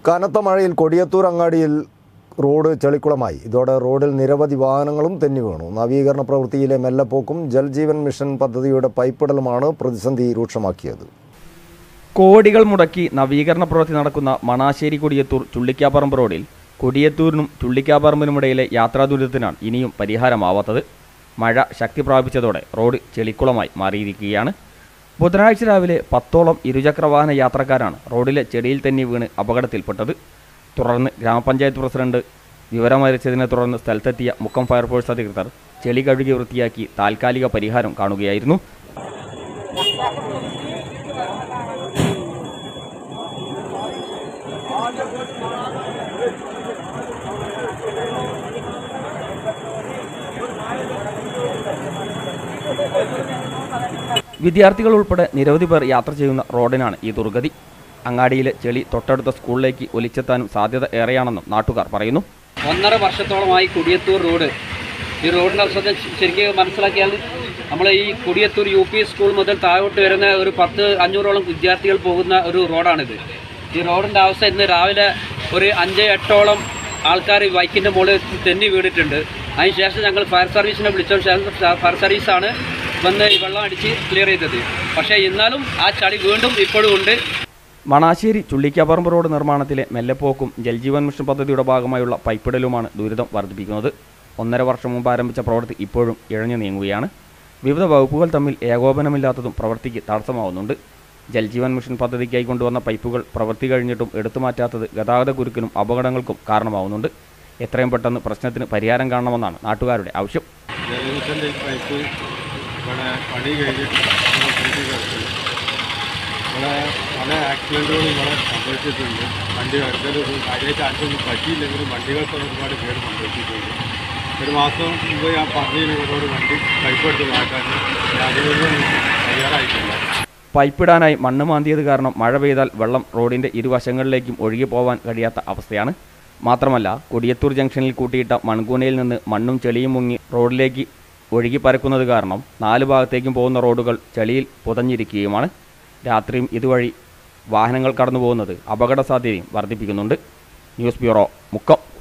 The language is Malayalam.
കനത്ത മഴയിൽ കൊടിയത്തൂർ അങ്ങാടിയിൽ റോഡ് ചെളിക്കുളമായി ഇതോടെ റോഡിൽ നിരവധി വാഹനങ്ങളും തെന്നി വീണു നവീകരണ പ്രവൃത്തിയിലെ മെല്ലപ്പോക്കും ജൽജീവൻ മിഷൻ പദ്ധതിയുടെ പൈപ്പിടലുമാണ് പ്രതിസന്ധി രൂക്ഷമാക്കിയത് കോടികൾ മുടക്കി നവീകരണ പ്രവൃത്തി നടക്കുന്ന മണാശ്ശേരി കൊടിയത്തൂർ ചുള്ളിക്കാപ്പറമ്പ് റോഡിൽ കൊടിയത്തൂരിനും ചുള്ളിക്കാപ്പറമ്പിനുമിടയിലെ യാത്രാ ദുരിതത്തിനാണ് ഇനിയും പരിഹാരമാവാത്തത് മഴ ശക്തി പ്രാപിച്ചതോടെ റോഡ് ചെളിക്കുളമായി മാറിയിരിക്കുകയാണ് ബുധനാഴ്ച രാവിലെ പത്തോളം ഇരുചക്രവാഹന യാത്രക്കാരാണ് റോഡിലെ ചെടിയിൽ തന്നെ വീണ് അപകടത്തിൽപ്പെട്ടത് തുടർന്ന് ഗ്രാമപഞ്ചായത്ത് പ്രസിഡന്റ് വിവരമറിയിച്ചതിനെ തുടർന്ന് സ്ഥലത്തെത്തിയ മുക്കം ഫയർഫോഴ്സ് അധികൃതർ ചെളി കഴുകി വൃത്തിയാക്കി താൽക്കാലിക പരിഹാരം കാണുകയായിരുന്നു വിദ്യാർത്ഥികൾ ഉൾപ്പെടെ നിരവധി പേർ യാത്ര ചെയ്യുന്ന റോഡിനാണ് ഈ ദുർഗതി അങ്ങാടിയിലെ ചെളി തൊട്ടടുത്ത സ്കൂളിലേക്ക് ഒലിച്ചെത്താനും സാധ്യത ഏറെയാണെന്നും നാട്ടുകാർ പറയുന്നു ഒന്നര വർഷത്തോളമായി കൊടിയത്തൂർ റോഡ് ഈ റോഡിൻ്റെ അവസ്ഥ ശരിക്കും മനസ്സിലാക്കിയാൽ നമ്മൾ ഈ കൊടിയത്തൂർ യു പി സ്കൂൾ മുതൽ താഴോട്ട് വരുന്ന ഒരു പത്ത് അഞ്ഞൂറോളം വിദ്യാർത്ഥികൾ പോകുന്ന ഒരു റോഡാണിത് ഈ റോഡിൻ്റെ അവസ്ഥ ഇന്ന് രാവിലെ ഒരു അഞ്ച് എട്ടോളം ആൾക്കാർ ഈ ബൈക്കിൻ്റെ മുകളിൽ തെന്നി വീണിട്ടുണ്ട് അതിനുശേഷം ഞങ്ങൾ ഫയർ സർവീസിനെ വിളിച്ച ശേഷം ഫയർ സർവീസാണ് വന്ന് ഈ വെള്ളം അടിച്ച് ക്ലിയർ ചെയ്തത് പക്ഷേ എന്നാലും ആ ചളി വീണ്ടും ഇപ്പോഴും ഉണ്ട് മണാശ്ശേരി ചുള്ളിക്കാപ്പറമ്പ് റോഡ് നിർമ്മാണത്തിലെ മെല്ലെപ്പോക്കും ജൽജീവൻ മിഷൻ പദ്ധതിയുടെ ഭാഗമായുള്ള പൈപ്പിടലുമാണ് ദുരിതം വർദ്ധിപ്പിക്കുന്നത് ഒന്നര വർഷം മുമ്പ് ആരംഭിച്ച പ്രവൃത്തി ഇപ്പോഴും ഇഴഞ്ഞു നീങ്ങുകയാണ് വിവിധ വകുപ്പുകൾ തമ്മിൽ ഏകോപനമില്ലാത്തതും പ്രവൃത്തിക്ക് തടസ്സമാവുന്നുണ്ട് ജൽജീവൻ മിഷൻ പദ്ധതിക്കായി കൊണ്ടുവന്ന പൈപ്പുകൾ പ്രവൃത്തി കഴിഞ്ഞിട്ടും എടുത്തു മാറ്റാത്തത് ഗതാഗത കുരുക്കിനും അപകടങ്ങൾക്കും കാരണമാവുന്നുണ്ട് എത്രയും പെട്ടെന്ന് പ്രശ്നത്തിന് പരിഹാരം കാണണമെന്നാണ് നാട്ടുകാരുടെ ആവശ്യം ജലമിഷൻ്റെ പൈപ്പ് ഇവിടെ പണി കഴിഞ്ഞിട്ട് ഇവിടെ കെട്ടി കിടക്കുന്നു ഇവിടെ പല ആക്സിഡൻറ്റുകളും ഇവിടെ സംഭവിച്ചിട്ടുണ്ട് വണ്ടി അടുത്തൊരു കാര്യമായിട്ട് ആർക്കൊന്നും പറ്റിയില്ലെങ്കിലും വണ്ടികൾക്ക് ഒരുപാട് പേര് സംഭവിച്ചിട്ടുണ്ട് ഒരു മാസം മുമ്പ് ഞാൻ പറഞ്ഞതിന് ഇവരോട് വണ്ടി പൈപ്പ് എടുത്ത് മാറ്റാൻ അതിനൊന്നും തയ്യാറായിട്ടില്ല പൈപ്പിടാനായി മണ്ണ് മാന്തിയത് കാരണം മഴ പെയ്താൽ വെള്ളം റോഡിന്റെ ഇരുവശങ്ങളിലേക്കും ഒഴുകി പോവാൻ കഴിയാത്ത അവസ്ഥയാണ് മാത്രമല്ല കൊടിയത്തൂർ ജംഗ്ഷനിൽ കൂട്ടിയിട്ട മൺകൂനയിൽ നിന്ന് മണ്ണും ചെളിയും മുങ്ങി റോഡിലേക്ക് ഒഴുകി പരക്കുന്നത് കാരണം നാല് ഭാഗത്തേക്കും പോകുന്ന റോഡുകൾ ചെളിയിൽ പുതഞ്ഞിരിക്കുകയുമാണ് രാത്രിയും ഇതുവഴി വാഹനങ്ങൾ കടന്നു പോകുന്നത് അപകട സാധ്യതയും വർദ്ധിപ്പിക്കുന്നുണ്ട് ന്യൂസ് ബ്യൂറോ മുക്കം